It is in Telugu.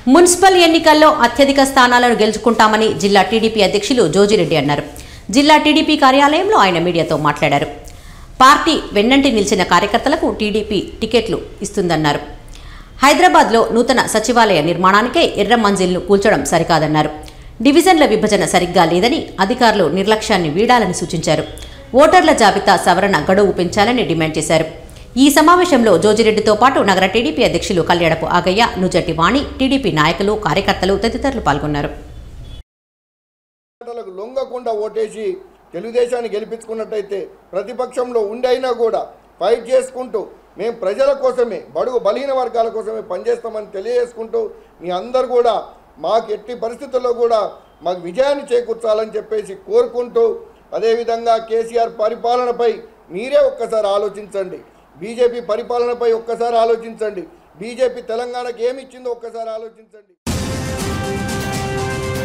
మున్సిపల్ ఎన్నికల్లో అత్యధిక స్థానాలను గెలుచుకుంటామని జిల్లా టీడీపీ అధ్యక్షులు జోజిరెడ్డి అన్నారు జిల్లా టీడీపీ కార్యాలయంలో ఆయన మీడియాతో మాట్లాడారు పార్టీ వెన్నంటి నిలిచిన కార్యకర్తలకు టీడీపీ టికెట్లు ఇస్తుందన్నారు హైదరాబాద్లో నూతన సచివాలయ నిర్మాణానికే ఎర్ర మంజిల్ను కూల్చడం సరికాదన్నారు డివిజన్ల విభజన సరిగ్గా లేదని అధికారులు నిర్లక్ష్యాన్ని వీడాలని సూచించారు ఓటర్ల జాబితా సవరణ గడువు పెంచాలని డిమాండ్ చేశారు ఈ సమావేశంలో జోజిరెడ్డితో పాటు నగర టీడీపీ అధ్యక్షులు కళ్యాణపు ఆగయ్య నుజటి వాణి టీడీపీ నాయకులు కార్యకర్తలు తదితరులు పాల్గొన్నారు మాటలకు లొంగకుండా ఓటేసి తెలుగుదేశాన్ని గెలిపించుకున్నట్టయితే ప్రతిపక్షంలో ఉండైనా కూడా ఫైట్ చేసుకుంటూ మేము ప్రజల కోసమే బడుగు బలహీన వర్గాల కోసమే పనిచేస్తామని తెలియజేసుకుంటూ మీ అందరు కూడా మాకు ఎట్టి పరిస్థితుల్లో కూడా మాకు విజయాన్ని చేకూర్చాలని చెప్పేసి కోరుకుంటూ అదేవిధంగా కేసీఆర్ పరిపాలనపై మీరే ఒక్కసారి ఆలోచించండి బీజేపీ పరిపాలనపై ఒక్కసారి ఆలోచించండి బీజేపీ తెలంగాణకి ఏమి ఇచ్చిందో ఒక్కసారి ఆలోచించండి